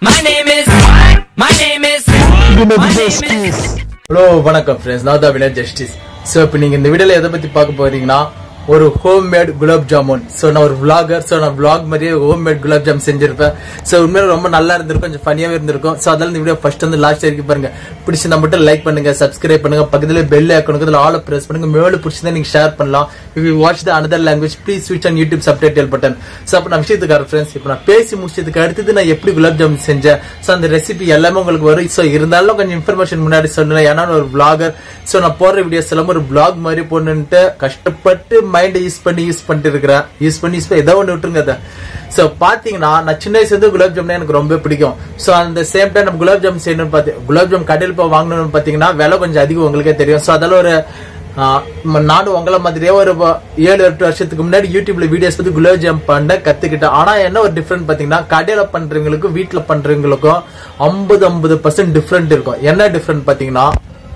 My name is. My name is. My name is. Hello வணக்கம் friends நான் தான் வினர் justice so இப்போ நீங்கள் இந்த வீடியோவில் எதை பற்றி பார்க்க போறீங்கன்னா ஒரு homemade gulab jamun so நான் ஒரு vlogger ஸோ நான் vlog மாதிரியே ஹோம் மேட் குலாப் ஜாம் செஞ்சிருப்பேன் ஸோ உண்மையில ரொம்ப நல்லா இருந்திருக்கும் கொஞ்சம் ஃபனியாகவே இருந்திருக்கும் ஸோ அதனால இந்த வீடியோ ஃபர்ஸ்ட் வந்து லாஸ்ட் வரைக்கும் பாருங்க பிடிச்சிருந்தா மட்டும் லைக் பண்ணுங்க சப்ஸ்கிரைப் பண்ணுங்க பக்கத்துல பெல் ஐக்கனுக்கு அதில் ஆல் ப்ரெஸ் பண்ணுங்க மேலும் பிடிச்சிருந்தா நீங்க ஷேர் பண்ணலாம் if you watch the another language please ஸ்விட்ச் on YouTube subtitle button so அப்போ நான் விஷயத்துக்கார ஃப்ரெண்ட்ஸ் இப்போ நான் பேசி முடிச்சதுக்கு அடுத்தது நான் எப்படி குலாப் ஜாமுன் செஞ்சேன் ஸோ அந்த ரெசிபி எல்லாமே உங்களுக்கு வரும் ஸோ இருந்தாலும் கொஞ்சம் இன்ஃபர்மேஷன் முன்னாடி சொன்னேன் ஏன்னா நான் ஒரு vlogger ஸோ நான் போடுற வீடியோஸ் எல்லாம் ஒரு vlog மாதிரி போடணுன்ட்டு கஷ்டப்பட்டு மைண்டை யூஸ் பண்ணி யூஸ் பண்ணிட்டு இருக்கிறேன் யூஸ் பண்ணி யூஸ் பண்ணி ஏதோ ஒன்று விட்டுருங்க அதை ஸோ பாத்தீங்கன்னா நான் சின்ன வயசுல இருந்து குலாப் ஜாமுன் எனக்கு ரொம்ப பிடிக்கும் ஸோ அந்த சேம் டைம் நம்ம குலாப் ஜாமுன் செய்யணும்னு பார்த்து குலாப் ஜாமுன் கடையில் போய் வாங்கணும்னு பார்த்தீங்கன்னா விலை கொஞ்சம் அதிகம் உங்களுக்கே தெரியும் ஸோ அதெல்லாம் ஒரு ஆஹ் ம- நானும் உங்கள மாதிரியே ஒரு வ- ஏழு எட்டு வருஷத்துக்கு முன்னாடி யூடியூப்ல வீடியோஸ் பத்தி குலாப் ஜாம் பண்ண கத்துக்கிட்டேன் ஆனா என்ன ஒரு டிஃபரெண்ட் பாத்தீங்கன்னா கடையில பண்றவங்களுக்கும் வீட்ல பண்றவங்களுக்கும் ஐம்பது ஐம்பது பர்சன்ட் டிஃபரெண்ட் இருக்கும் என்ன டிஃபரெண்ட் பாத்தீங்கன்னா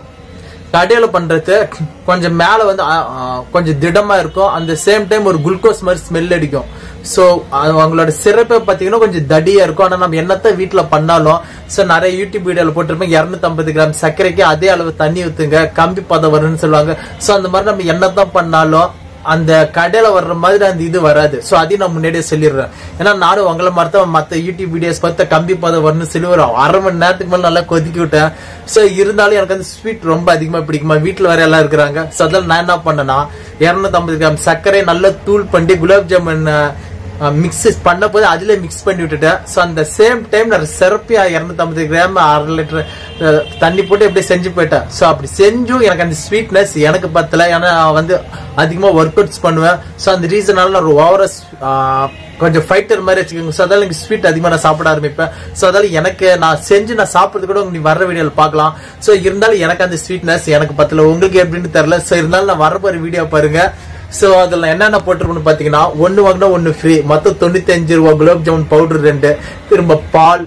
கடையில பண்றது கொஞ்சம் மேல வந்து ஆ, ஆ, கொஞ்சம் திடமா இருக்கும் அந்த சேம் டைம் ஒரு குளுக்கோஸ் மாதிரி ஸ்மெல் அடிக்கும் சோ அவங்களோட சிறப்பை பாத்தீங்கன்னா கொஞ்சம் தடியா இருக்கும் ஆனா நம்ம என்னத்த வீட்ல பண்ணாலும் சோ நிறைய யூடியூப் வீடியோல போட்டிருப்பேன் 250 கிராம் சர்க்கரைக்கு அதே அளவு தண்ணி ஊத்துங்க கம்பி பதம் வரும்னு சொல்லுவாங்க சோ அந்த மாதிரி நம்ம என்னதான் பண்ணாலும் அந்த கடையில வர்ற மாதிரி அந்த இது வராது சோ அதையும் நான் முன்னாடியே சொல்லிடுறேன் ஏன்னா நானும் உங்களை மாதிரி தான் மத்த யூடியூப் வீடியோஸ் பார்த்து கம்பி பதம் வரணும்னு சொல்லி ஒரு அரை மணி நேரத்துக்கு மேல நல்லா கொதிக்கி விட்டேன் சோ இருந்தாலும் எனக்கு அந்த ஸ்வீட் ரொம்ப அதிகமா பிடிக்குமா வீட்டுல வேற எல்லாம் இருக்கிறாங்க சோ அதெல்லாம் நான் என்ன பண்ணேன்னா 250 கிராம் சர்க்கரை நல்லா தூள் பண்ணி குலாப் ஜாமுன் மிக்ஸ் பண்ண போது அதுல மிக்ஸ் பண்ணி விட்டுட்டேன் சோ அந்த சேம் டைம் நான் சிறப்பியா 250 கிராம் அரை லிட்டர் அஹ், தண்ணி போட்டு எப்படி செஞ்சு போயிட்டேன் சோ அப்படி செஞ்சும் எனக்கு அந்த ஸ்வீட்னஸ் எனக்கு பத்தல ஏன்னா நான் வந்து அதிகமா ஒர்க் அவுட்ஸ் பண்ணுவேன் சோ அந்த ரீசனால நான் ஒரு ஓவரஸ் கொஞ்சம் ஃபைட்டர் மாதிரி வச்சுக்கோங்க ஸோ அதால எனக்கு ஸ்வீட் அதிகமாக நான் சாப்பிட ஆரம்பிப்பேன் ஸோ அதால எனக்கு நான் செஞ்சு நான் சாப்பிட்றது கூட நீ வர்ற வீடியோல பார்க்கலாம் ஸோ இருந்தாலும் எனக்கு அந்த ஸ்வீட்னஸ் எனக்கு பத்தல உங்களுக்கு எப்படின்னு தெரியல ஸோ இருந்தாலும் நான் வர போற வீடியோ பாருங்க சோ அதுல என்னென்ன போட்டிருக்கோம்னு பாத்தீங்கன்னா ஒன்னு வாங்கினா ஒன்னு ஃப்ரீ மொத்தம் தொண்ணூத்தி அஞ்சு ரூபா குலாப் ஜாமுன் பவுடர் ரெண்டு திரும்ப பால்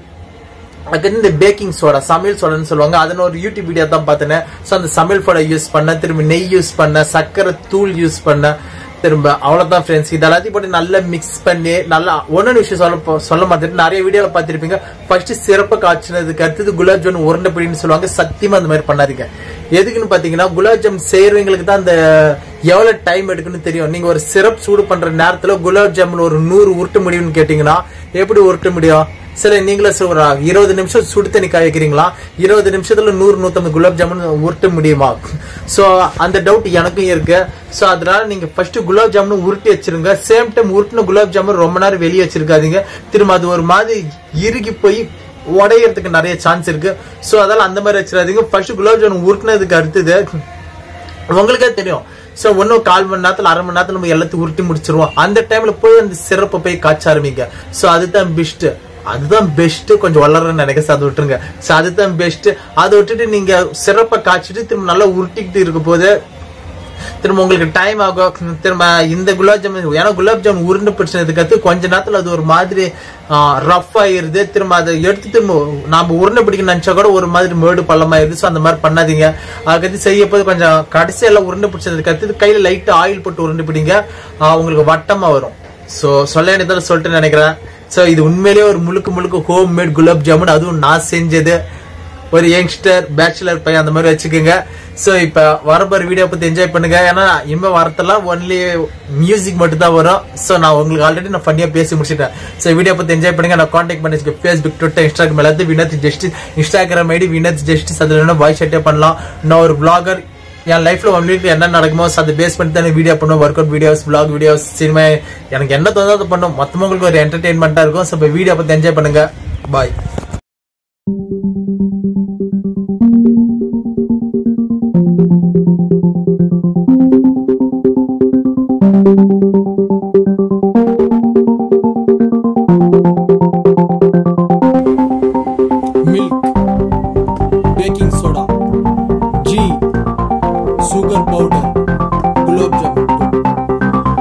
அது இந்த பேக்கிங் சோடா சமையல் சோடான்னு சொல்லுவாங்க அதை நான் ஒரு யூடியூப் வீடியோ தான் பார்த்தேன் ஸோ அந்த சமையல் சோடா யூஸ் பண்ண திரும்ப நெய் யூஸ் பண்ண சர்க்கரை தூள் யூஸ் பண்ண திரும்ப அவ்வளவுதான் ஃப்ரெண்ட்ஸ் இது எல்லாத்தையும் போட்டு நல்லா மிக்ஸ் பண்ணி நல்லா ஒன்னு விஷயம் சொல்ல போ- சொல்ல மாட்டேன் நிறைய வீடியோல பார்த்திருப்பீங்க ஃபர்ஸ்ட் சிறப்பு காய்ச்சினதுக்கு அடுத்தது குலாப் ஜாமுன் உருண்டை பிடின்னு சொல்லுவாங்க சத்தியமா அந்த மாதிரி பண்ணாதீங்க எதுக்குன்னு பாத்தீங்கன்னா குலாப் ஜாமுன் செய்யறவங்களுக்கு தான் அந்த எவ்வளவு டைம் எடுக்குன்னு தெரியும் நீங்க ஒரு சிரப் சூடு பண்ற நேரத்துல குலாப் ஜாமுன் ஒரு நூறு உருட்ட முடியும்னு கேட்டீங்கன்னா எப்படி உருட்ட முடியும் சில நீங்களே சொல்றா இருபது நிமிஷம் சுடு தண்ணி காய வைக்கிறீங்களா இருபது நிமிஷத்துல நூறு நூத்தம்பது குலாப் ஜாமுன் உருட்ட முடியுமா சோ அந்த டவுட் எனக்கும் இருக்கு சோ அதனால நீங்க ஃபர்ஸ்ட் குலாப் ஜாமுன் உருட்டி வச்சிருங்க சேம் டைம் உருட்டின குலாப் ஜாமுன் ரொம்ப நேரம் வெளியே வச்சிருக்காதீங்க திரும்ப அது ஒரு மாதிரி இறுகி போய் உடையறதுக்கு நிறைய சான்ஸ் இருக்கு சோ அதனால அந்த மாதிரி வச்சிடாதீங்க ஃபர்ஸ்ட் குலாப் ஜாமுன் உருட்டினதுக்கு அடுத்தது உங்களுக்கே தெரியும் சோ ஒன்னும் கால் மணி நேரத்துல அரை மணி நேரத்துல நம்ம எல்லாத்தையும் உருட்டி முடிச்சிருவோம் அந்த டைம்ல போய் அந்த சிறப்பை போய் காய்ச்ச ஆரம்பிங்க சோ அதுதான் பெஸ்ட் அதுதான் பெஸ்ட் கொஞ்சம் வளரன்னு நினைக்க அதை விட்டுருங்க சோ அதுதான் பெஸ்ட் அதை விட்டுட்டு நீங்க சிறப்பை காய்ச்சிட்டு திரும்ப நல்லா உருட்டிக்கிட்டு இருக்க போது திரும்ப உங்களுக்கு டைம் ஆகும் திரும்ப இந்த குலாப் ஜாமுன் ஏன்னா குலாப் ஜாமுன் உருண்டு பிடிச்சதுக்கு அடுத்து கொஞ்ச நேரத்துல அது ஒரு மாதிரி ரஃப் ஆயிருது திரும்ப அதை எடுத்து திரும்ப நாம உருண்டை பிடிக்க நினைச்சா கூட ஒரு மாதிரி மேடு பள்ளமாயிருது ஸோ அந்த மாதிரி பண்ணாதீங்க அதுக்கடுத்து செய்ய போது கொஞ்சம் கடைசி எல்லாம் உருண்டை பிடிச்சதுக்கு அடுத்து கையில லைட்டா ஆயில் போட்டு உருண்டை பிடிங்க ஆஹ் உங்களுக்கு வட்டமா வரும் சோ சொல்ல வேண்டியதை சொல்லிட்டு நினைக்கிறேன் சோ இது உண்மையிலேயே ஒரு முழுக்க முழுக்க ஹோம் மேட் குலாப் ஜாமுன் அதுவும் நான் செஞ்சது ஒரு யங்ஸ்டர் பேச்சுலர் பையன் அந்த மாதிரி வச்சுக்கோங்க சோ இப்ப வரப்போற வீடியோ பத்தி என்ஜாய் பண்ணுங்க ஏன்னா இனிமே வரத்தெல்லாம் ஒன்லி மியூசிக் மட்டும் தான் வரும் சோ நான் உங்களுக்கு ஆல்ரெடி நான் ஃபன்னியா பேசி முடிச்சிட்டேன் சோ வீடியோ பத்தி என்ஜாய் பண்ணுங்க நான் கான்டாக்ட் பண்ணி ஃபேஸ்புக் ட்விட்டர் இன்ஸ்டாகிராம் எல்லாத்தையும் Vinath justice Instagram ID Vinath justice அதுல என்ன வாய்ஸ் ஷட்டே பண்ணலாம் நான் ஒரு vlogger என் லைஃப்ல ஒன் வீக் என்ன நடக்குமோ so அதை பேஸ் பண்ணி தானே வீடியோ பண்ணுவோம் work out videos vlog videos cinema எனக்கு என்ன தோணுதோ அதை பண்ணும் மொத்தமா உங்களுக்கு ஒரு என்டர்டைன்மெண்டா இருக்கும் ஸோ இப்போ வீடியோ பத்தி என்ஜாய் பண்ணுங்க பாய் milk, baking soda, ghee, sugar powder, gulab jamun.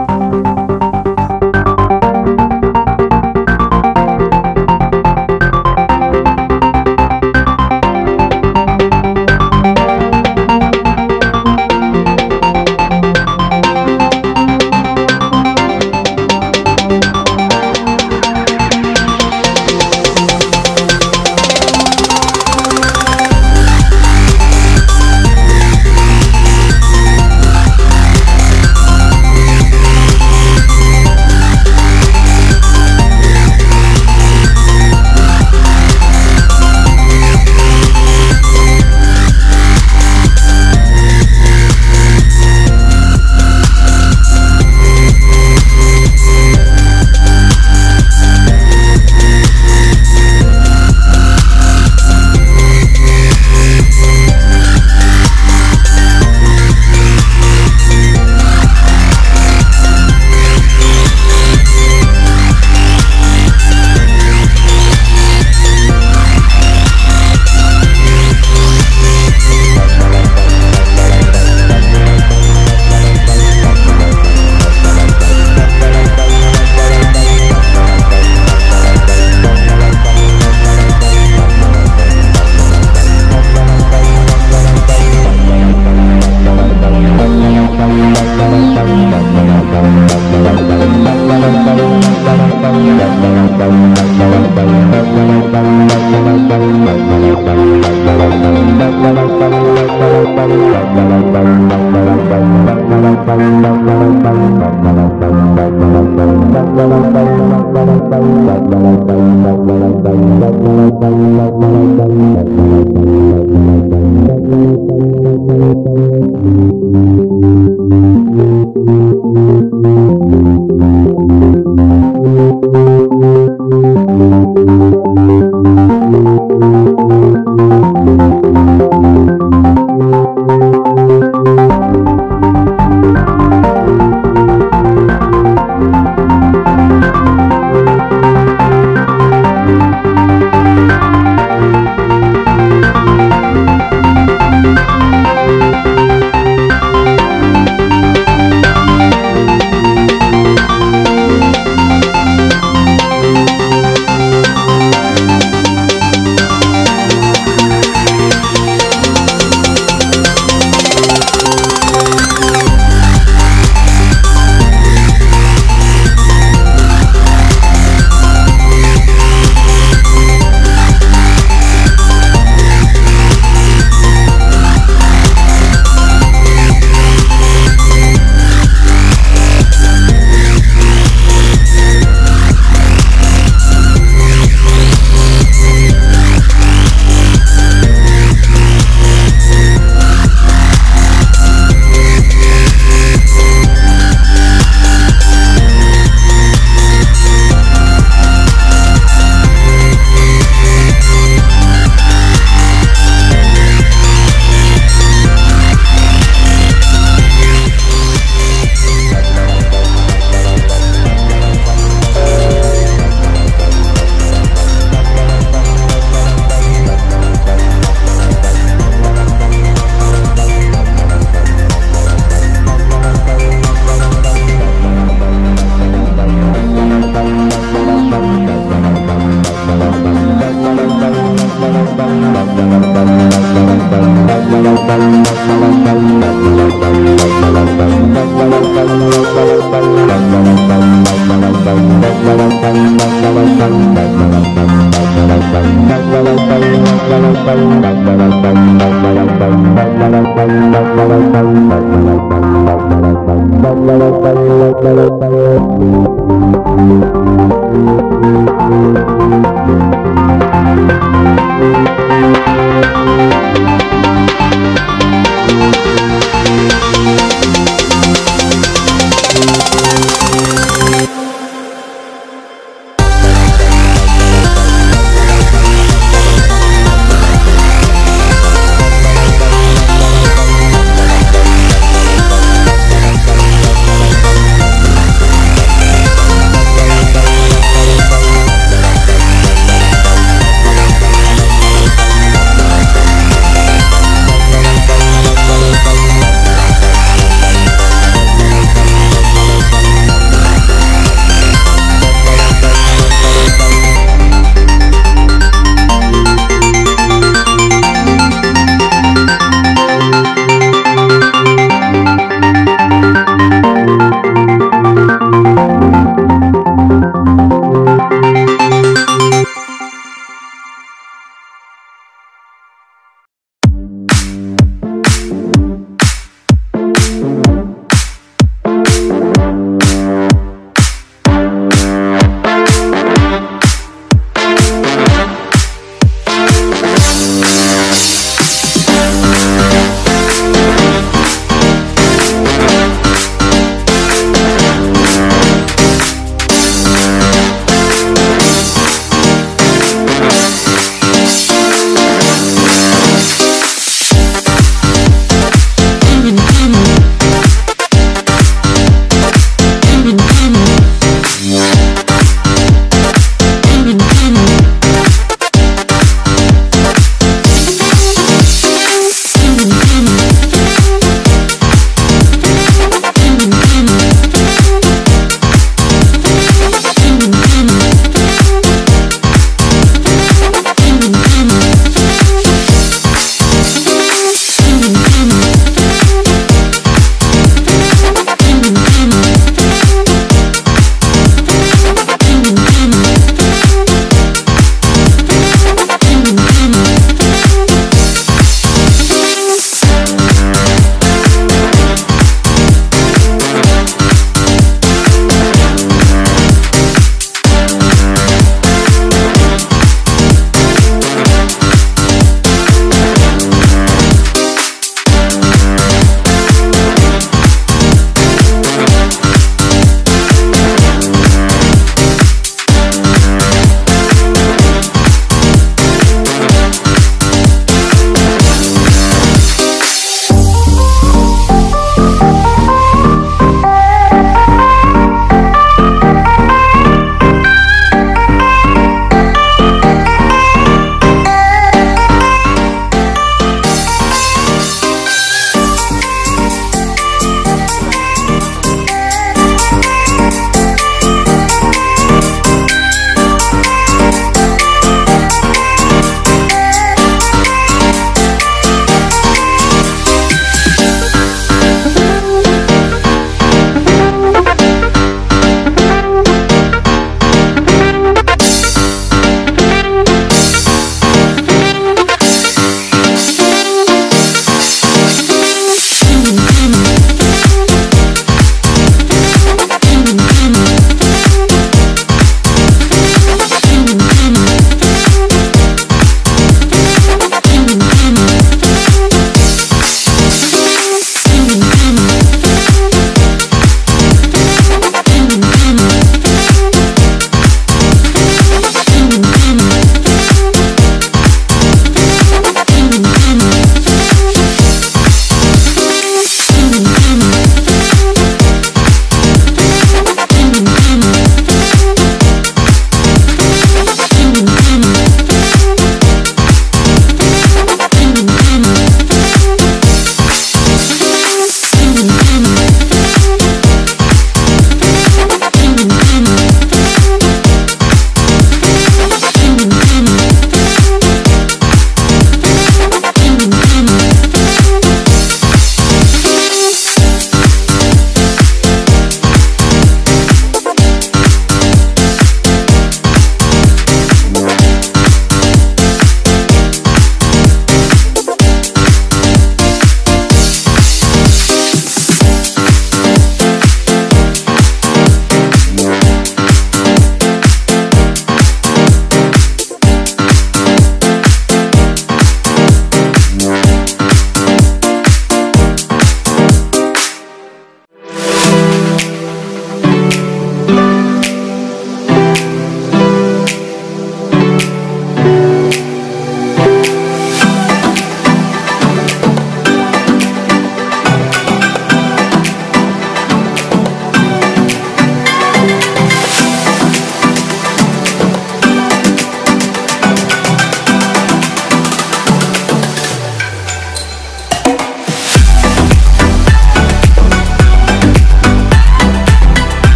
Thank